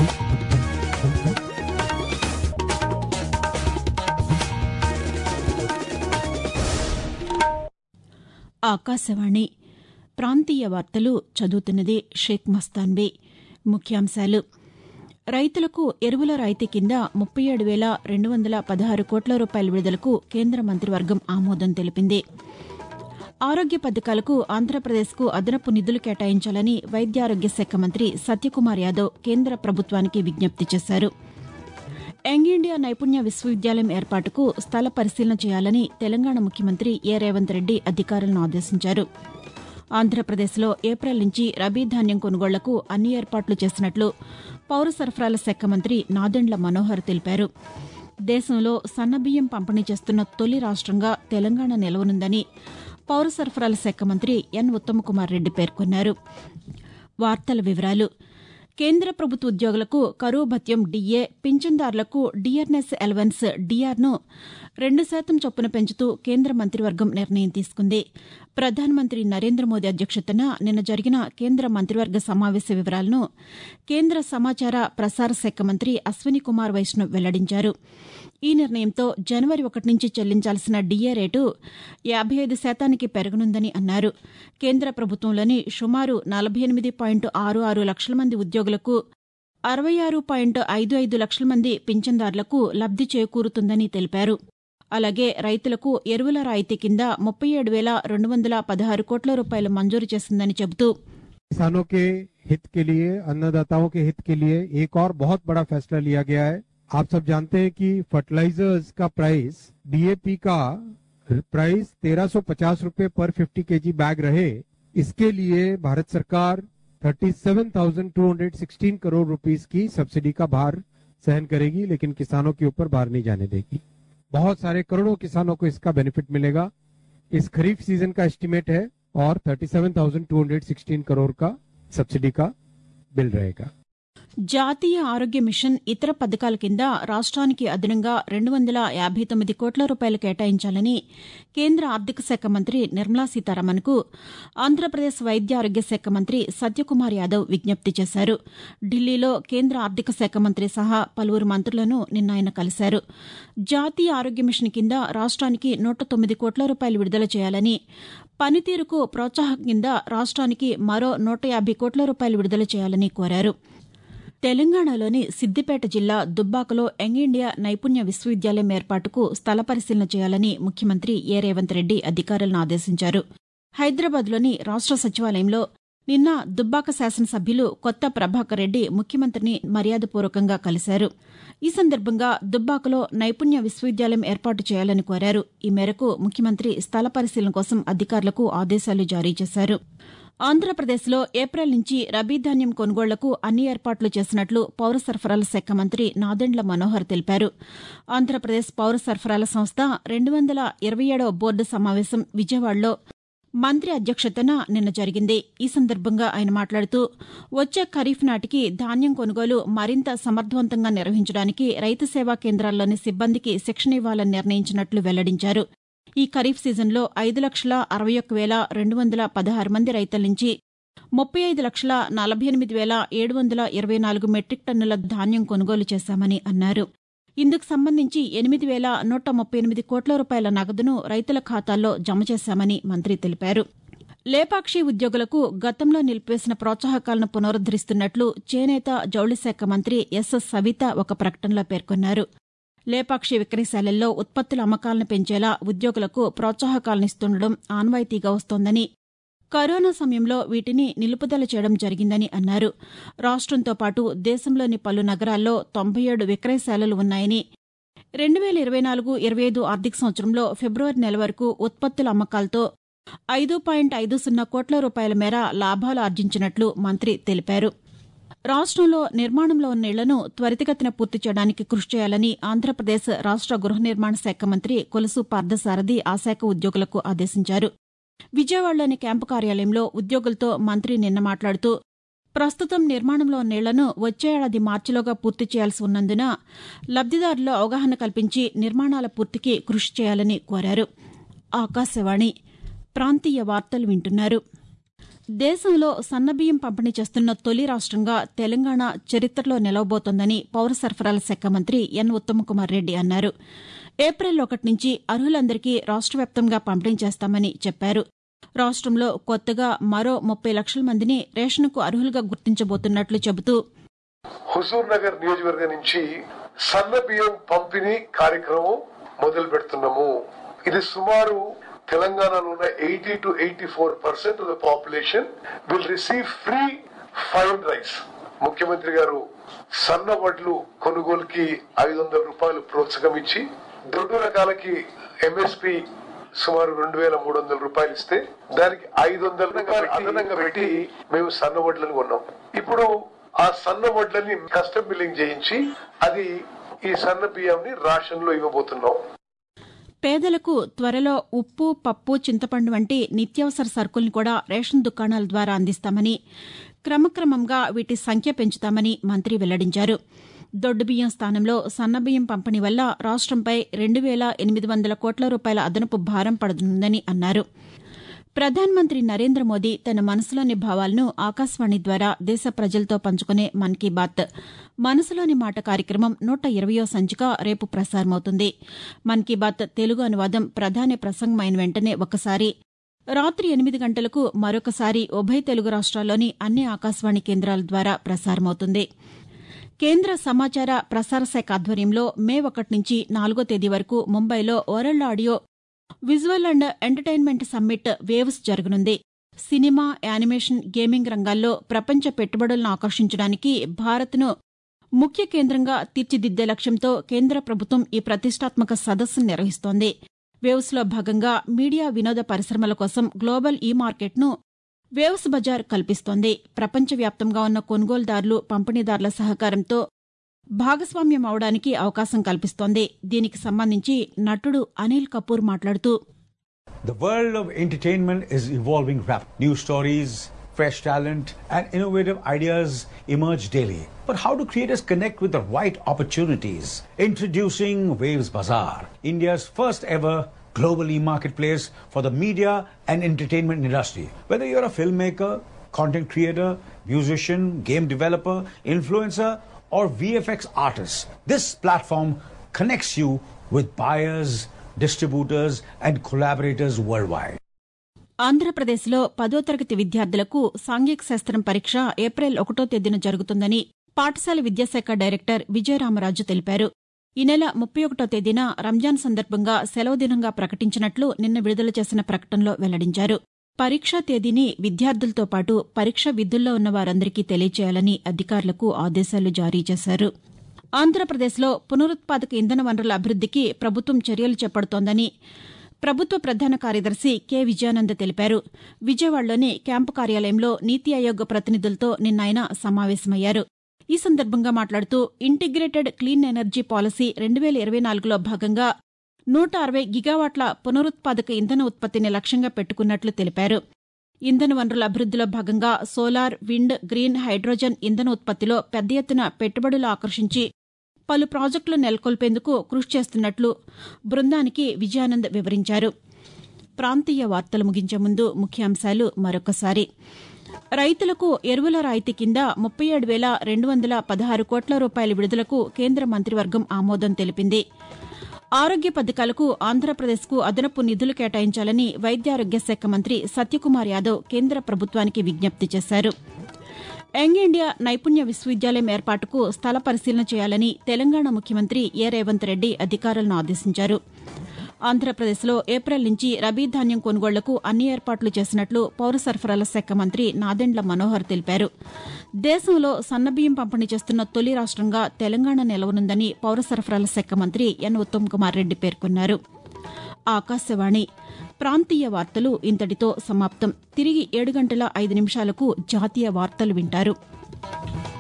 ఆకాశవాణి ప్రాంతీయ వార్తలు చదువుతున్నది షేక్ మస్తాన్బీ ముఖ్యాంశాలు రైతులకు ఎరువుల రాయితీ కింద ముప్పై ఏడు వేల రెండు వందల పదహారు కోట్ల రూపాయల విడుదలకు కేంద్ర మంత్రివర్గం ఆమోదం తెలిపింది ఆరోగ్య పథకాలకు ఆంధ్రప్రదేశ్కు అదనపు నిధులు కేటాయించాలని వైద్యారోగ్య శాఖ మంత్రి సత్యకుమార్ యాదవ్ కేంద్ర ప్రభుత్వానికి విజ్ఞప్తి చేశారు యంగ్ ఇండియా నైపుణ్య విశ్వవిద్యాలయం ఏర్పాటుకు స్థల పరిశీలన చేయాలని తెలంగాణ ముఖ్యమంత్రి ఏ రేవంత్ రెడ్డి అధికారులను ఆదేశించారు ఆంధ్రప్రదేశ్లో ఏప్రిల్ నుంచి రబీ ధాన్యం కొనుగోళ్లకు అన్ని ఏర్పాట్లు చేసినట్లు పౌర సరఫరాల శాఖ మంత్రి నాదెండ్ల మనోహర్ తెలిపారు దేశంలో సన్నబియ్యం పంపిణీ చేస్తున్న తొలి రాష్టంగా తెలంగాణ నిలవనుందని పౌర సరఫరాల శాఖ మంత్రి ఎన్ ఉత్తమకుమార్ రెడ్డి పేర్కొన్నారు వార్తల వివరాలు కేంద్ర ప్రభుత్వ ఉద్యోగులకు కరువు భత్యం డీఏ పింఛన్దారులకు డిఆర్ఎస్ ఎలవెన్స్ డిఆర్ను రెండు శాతం చొప్పున పెంచుతూ కేంద్ర మంత్రివర్గం నిర్ణయం తీసుకుంది ప్రధానమంత్రి నరేంద్ర మోదీ అధ్యక్షతన నిన్న జరిగిన కేంద్ర మంత్రివర్గ సమావేశ వివరాలను కేంద్ర సమాచార ప్రసార శాఖ మంత్రి అశ్విని కుమార్ వైష్ణవ్ వెల్లడించారు ఈ నిర్ణయంతో జనవరి ఒకటి నుంచి చెల్లించాల్సిన డీఏ రేటు యాబై ఐదు శాతానికి పెరగనుందని అన్నారు కేంద్ర ప్రభుత్వంలోని సుమారు నలభై ఎనిమిది పాయింట్ ఆరు ఆరు లక్షల మంది ఉద్యోగులకు అరవై ఆరు పాయింట్ ఐదు ఐదు లక్షల మంది పింఛన్దారులకు లబ్ది చేకూరుతుందని తెలిపారు అలాగే రైతులకు ఎరువుల రాయితీ కింద ముప్పై ఏడు వేల రెండు వందల పదహారు కోట్ల రూపాయలు మంజూరు చేసిందని చెబుతూ किसानों के हित के लिए अन्नदाताओं के हित के लिए एक और बहुत बड़ा फैसला लिया गया है आप सब जानते हैं कि फर्टिलाइजर्स का प्राइस डीएपी का प्राइस 1350 रुपए पर 50 केजी बैग रहे इसके लिए भारत सरकार 37,216 करोड़ रुपीस की सब्सिडी का भार सहन करेगी लेकिन किसानों के ऊपर भार नहीं जाने देगी बहुत सारे करोड़ों किसानों को इसका बेनिफिट मिलेगा इस खरीफ सीजन का एस्टिमेट है और 37,216 करोड़ का सब्सिडी का बिल रहेगा జాతీయ ఆరోగ్య మిషన్ ఇతర పథకాల కింద రాష్ట్రానికి అదనంగా రెండు వందల యాభై తొమ్మిది కోట్ల రూపాయలు కేటాయించాలని కేంద్ర ఆర్థిక శాఖ మంత్రి నిర్మలా సీతారామన్కు ఆంధ్రప్రదేశ్ వైద్య ఆరోగ్య శాఖ మంత్రి సత్యకుమార్ యాదవ్ విజ్ఞప్తి చేశారు ఢిల్లీలో కేంద్ర ఆర్థిక శాఖ మంత్రి సహా పలువురు మంత్రులను నిన్న ఆయన కలిశారు జాతీయ ఆరోగ్య మిషన్ కింద రాష్ట్రానికి నూట తొమ్మిది కోట్ల రూపాయలు విడుదల చేయాలని పనితీరుకు ప్రోత్సాహం కింద రాష్ట్రానికి మరో నూట యాభై కోట్ల రూపాయలు విడుదల చేయాలని కోరారు తెలంగాణలోని సిద్దిపేట జిల్లా దుబ్బాకలో యంగ్ ఇండియా నైపుణ్య విశ్వవిద్యాలయం ఏర్పాటుకు స్థల పరిశీలన చేయాలని ముఖ్యమంత్రి ఏ రేవంత్ రెడ్డి అధికారులను ఆదేశించారు హైదరాబాద్లోని రాష్ట సచివాలయంలో నిన్న దుబ్బాక శాసనసభ్యులు కొత్త ప్రభాకర్ రెడ్డి ముఖ్యమంత్రిని మర్యాదపూర్వకంగా కలిశారు ఈ సందర్భంగా దుబ్బాకలో నైపుణ్య విశ్వవిద్యాలయం ఏర్పాటు చేయాలని కోరారు ఈ మేరకు ముఖ్యమంత్రి స్థల పరిశీలన కోసం అధికారులకు ఆదేశాలు జారీ చేశారు ఆంధ్రప్రదేశ్లో ఏప్రిల్ నుంచి రబీ ధాన్యం కొనుగోళ్లకు అన్ని ఏర్పాట్లు చేసినట్లు పౌర సరఫరాల శాఖ మంత్రి నాదెండ్ల మనోహర్ తెలిపారు ఆంధ్రప్రదేశ్ పౌర సరఫరాల సంస్థ రెండు వందల ఇరవై ఏడవ బోర్డు సమావేశం విజయవాడలో మంత్రి అధ్యక్షతన నిన్న జరిగింది ఈ సందర్భంగా ఆయన మాట్లాడుతూ వచ్చే ఖరీఫ్ నాటికి ధాన్యం కొనుగోలు మరింత సమర్థవంతంగా నిర్వహించడానికి రైతు సేవా కేంద్రాల్లోని సిబ్బందికి శిక్షణ ఇవ్వాలని నిర్ణయించినట్లు వెల్లడించారు ఈ ఖరీఫ్ సీజన్లో ఐదు లక్షల అరవై ఒక్క వేల రెండు వందల పదహారు మంది రైతుల నుంచి ముప్పై ఐదు లక్షల నలభై ఎనిమిది వేల ఏడు వందల ఇరవై నాలుగు మెట్రిక్ టన్నుల ధాన్యం కొనుగోలు చేశామని అన్నారు ఇందుకు సంబంధించి ఎనిమిది వేల నూట ముప్పై ఎనిమిది కోట్ల రూపాయల నగదును రైతుల ఖాతాల్లో జమ చేశామని మంత్రి తెలిపారు లేపాక్షి ఉద్యోగులకు గతంలో నిలిపివేసిన ప్రోత్సాహకాలను పునరుద్దరిస్తున్నట్లు చేనేత జౌళి శాఖ మంత్రి ఎస్ఎస్ సవిత ఒక ప్రకటనలో పేర్కొన్నారు లేపాక్షి విక్రయశాలల్లో ఉత్పత్తుల అమ్మకాలను పెంచేలా ఉద్యోగులకు ప్రోత్సాహకాలనిస్తుండడం ఆన్వాయితీగా వస్తోందని కరోనా సమయంలో వీటిని నిలుపుదల చేయడం జరిగిందని అన్నారు రాష్టంతో పాటు దేశంలోని పలు నగరాల్లో తొంభై ఏడు విక్రయశాలలు ఉన్నాయని రెండు వేల ఇరవై నాలుగు ఇరవై ఐదు ఆర్థిక సంవత్సరంలో ఫిబ్రవరి నెల వరకు ఉత్పత్తుల అమ్మకాలతో ఐదు పాయింట్ ఐదు సున్నా కోట్ల రూపాయల మేర లాభాలు ఆర్జించినట్లు మంత్రి తెలిపారు రాష్టంలో నిర్మాణంలో ఉన్న ఇళ్లను త్వరితగతిన పూర్తి చేయడానికి కృషి చేయాలని ఆంధ్రప్రదేశ్ రాష్ట గృహ నిర్మాణ శాఖ మంత్రి కొలుసు పార్థసారథి ఆ శాఖ ఉద్యోగులకు ఆదేశించారు విజయవాడలోని క్యాంపు కార్యాలయంలో ఉద్యోగులతో మంత్రి నిన్న మాట్లాడుతూ ప్రస్తుతం నిర్మాణంలో ఉన్న ఇళ్లను వచ్చే ఏడాది మార్చిలోగా పూర్తి చేయాల్సి ఉన్నందున లబ్దిదారుల్లో అవగాహన కల్పించి నిర్మాణాల పూర్తికి కృషి చేయాలని కోరారు ఆకాశవాణి ప్రాంతీయ వార్తలు వింటున్నారు దేశంలో సన్నబియ్యం పంపిణీ చేస్తున్న తొలి రాష్టంగా తెలంగాణ చరిత్రలో నిలవబోతోందని పౌర సరఫరాల శాఖ మంత్రి ఎన్ ఉత్తమకుమార్ రెడ్డి అన్నారు ఏప్రిల్ ఒకటి నుంచి అర్హులందరికీ రాష్ట వ్యాప్తంగా పంపిణీ చేస్తామని చెప్పారు రాష్టంలో కొత్తగా మరో ముప్పై లక్షల మందిని రేషన్కు అర్హులుగా గుర్తించబోతున్నట్లు చెబుతూ హుజూర్ నగర్ నియోజకవర్గం నుంచి సన్న బియ్యం పంపిణీ కార్యక్రమం మొదలు పెడుతున్నాము ఇది సుమారు తెలంగాణలో ఉన్న eighty two eighty four percent of the population will receive free fine rice ముఖ్యమంత్రి గారు సన్న వడ్లు కొనుగోలుకి ఐదు వందల రూపాయలు ప్రోత్సాహం ఇచ్చి దొడ్డు రకాలకి ఎంఎస్పి సుమారు రెండు వేల మూడు వందల రూపాయలు ఇస్తే దానికి ఐదు వందల రూపాయలు అదనంగా పెట్టి మేము సన్న వడ్లను కొన్నాం ఇప్పుడు ఆ సన్న వడ్లని కస్టమ్ బిల్లింగ్ చేయించి అది ఈ సన్న బియ్యంని రాషన్ లో ఇవ్వబోతున్నాం పేదలకు త్వరలో ఉప్పు పప్పు చింతపండు వంటి నిత్యావసర సరుకుల్ని కూడా రేషన్ దుకాణాల ద్వారా అందిస్తామని క్రమక్రమంగా వీటి సంఖ్య పెంచుతామని మంత్రి వెల్లడించారు దొడ్డు బియ్యం స్థానంలో సన్నబియ్యం పంపిణీ వల్ల రాష్టంపై రెండు వేల ఎనిమిది వందల కోట్ల రూపాయల అదనపు భారం పడుతుందని అన్నారు ప్రధానమంత్రి నరేంద్ర మోదీ తన మనసులోని భావాలను ఆకాశవాణి ద్వారా దేశ ప్రజలతో పంచుకునే మన్ కీ బాత్ మనసులోని మాట కార్యక్రమం నూట ఇరవయో సంచిక రేపు ప్రసారమవుతుంది మన్ కీ బాత్ తెలుగు అనువాదం ప్రధాని ప్రసంగమైన వెంటనే ఒకసారి రాత్రి ఎనిమిది గంటలకు మరొకసారి ఉభయ తెలుగు రాష్ట్రాల్లోని అన్ని ఆకాశవాణి కేంద్రాల ద్వారా ప్రసారమవుతుంది కేంద్ర సమాచార ప్రసార శాఖ ఆధ్వర్యంలో మే ఒకటి నుంచి నాలుగో తేదీ వరకు ముంబైలో world audio visual and entertainment summit waves జరగనుంది సినిమా యానిమేషన్ గేమింగ్ రంగాల్లో ప్రపంచ పెట్టుబడులను ఆకర్షించడానికి భారత్ను ముఖ్య కేంద్రంగా తీర్చిదిద్దే లక్ష్యంతో కేంద్ర ప్రభుత్వం ఈ ప్రతిష్టాత్మక సదస్సును నిర్వహిస్తోంది వేవ్స్లో భాగంగా మీడియా వినోద పరిశ్రమల కోసం గ్లోబల్ ఈ మార్కెట్ను వేవ్స్ బజార్ కల్పిస్తోంది ప్రపంచవ్యాప్తంగా ఉన్న కొనుగోలుదారులు పంపిణీదారుల సహకారంతో భాగస్వామ్యం అవడానికి అవకాశం కల్పిస్తోంది దీనికి సంబంధించి నటుడు అనిల్ కపూర్ మాట్లాడుతూ The world of entertainment is evolving rapidly. New stories, fresh talent, and innovative ideas emerge daily. But how do creators connect with the right opportunities? Introducing Waves Bazaar, India's first ever global e-marketplace for the media and entertainment industry. Whether you're a filmmaker, content creator, musician, game developer, influencer, or VFX artist, this platform connects you with buyers, distributors, and collaborators worldwide. ఆంధ్రప్రదేశ్లో పదో తరగతి విద్యార్థులకు సాంఘిక శాస్త్రం పరీక్ష April ఒకటో తేదీన జరుగుతుందని పాఠశాల విద్యాశాఖ డైరెక్టర్ విజయరామరాజు తెలిపారు ఈ నెల ముప్పై ఒకటో తేదీన రంజాన్ సందర్భంగా సెలవు దినంగా ప్రకటించినట్లు నిన్న విడుదల చేసిన ప్రకటనలో వెల్లడించారు పరీక్షా తేదీని విద్యార్థులతో పాటు పరీక్ష విధుల్లో ఉన్న వారందరికీ తెలియచేయాలని అధికారులకు ఆదేశాలు జారీ చేశారు ఆంధ్రప్రదేశ్లో పునరుత్పాదక ఇంధన వనరుల అభివృద్దికి ప్రభుత్వం చర్యలు చేపడుతోందని ప్రభుత్వ ప్రధాన కార్యదర్శి కె విజయానంద్ తెలిపారు విజయవాడలోని క్యాంపు కార్యాలయంలో నీతి ఆయోగ్ ప్రతినిధులతో నిన్న ఆయన సమావేశమయ్యారు ఈ సందర్భంగా మాట్లాడుతూ ఇంటిగ్రేటెడ్ క్లీన్ ఎనర్జీ పాలసీ రెండు వేల ఇరవై నాలుగులో భాగంగా నూట అరవై గిగావాట్ల పునరుత్పాదక ఇంధన ఉత్పత్తిని లక్ష్యంగా పెట్టుకున్నట్లు తెలిపారు ఇంధన వనరుల అభివృద్దిలో భాగంగా సోలార్ విండ్ గ్రీన్ హైడ్రోజన్ ఇంధన ఉత్పత్తిలో పెద్ద ఎత్తున పెట్టుబడులు ఆకర్షించి పలు ప్రాజెక్టులు నెలకొల్పేందుకు కృషి చేస్తున్నట్లు బృందానికి విజయానంద్ వివరించారు ప్రాంతీయ వార్తలు ముగించే ముందు ముఖ్యాంశాలు మరొకసారి రైతులకు ఎరువుల రాయితీ కింద ముప్పై ఏడు వేల రెండు వందల పదహారు కోట్ల రూపాయల విడుదలకు కేంద్ర మంత్రివర్గం ఆమోదం తెలిపింది ఆరోగ్య పథకాలకు ఆంధ్రప్రదేశ్కు అదనపు నిధులు కేటాయించాలని వైద్యారోగ్య శాఖ మంత్రి సత్యకుమార్ యాదవ్ కేంద్ర ప్రభుత్వానికి విజ్ఞప్తి చేశారు యంగ్ ఇండియా నైపుణ్య విశ్వవిద్యాలయం ఏర్పాటుకు స్థల పరిశీలన చేయాలని తెలంగాణ ముఖ్యమంత్రి ఏ రేవంత్ రెడ్డి అధికారులను ఆదేశించారు ఆంధ్రప్రదేశ్లో ఏప్రిల్ నుంచి రబీ ధాన్యం కొనుగోళ్లకు అన్ని ఏర్పాట్లు చేసినట్లు పౌర సరఫరాల శాఖ మంత్రి నాదెండ్ల మనోహర్ తెలిపారు దేశంలో సన్నబియ్యం పంపిణీ చేస్తున్న తొలి రాష్టంగా తెలంగాణ నిలవనుందని పౌర సరఫరాల శాఖ మంత్రి ఎన్ ఉత్తమ్ కుమార్ రెడ్డి పేర్కొన్నారు ఆకాశవాణి ప్రాంతీయ వార్తలు ఇంతటితో సమాప్తం తిరిగి ఏడు గంటల ఐదు నిమిషాలకు జాతీయ వార్తలు వింటారు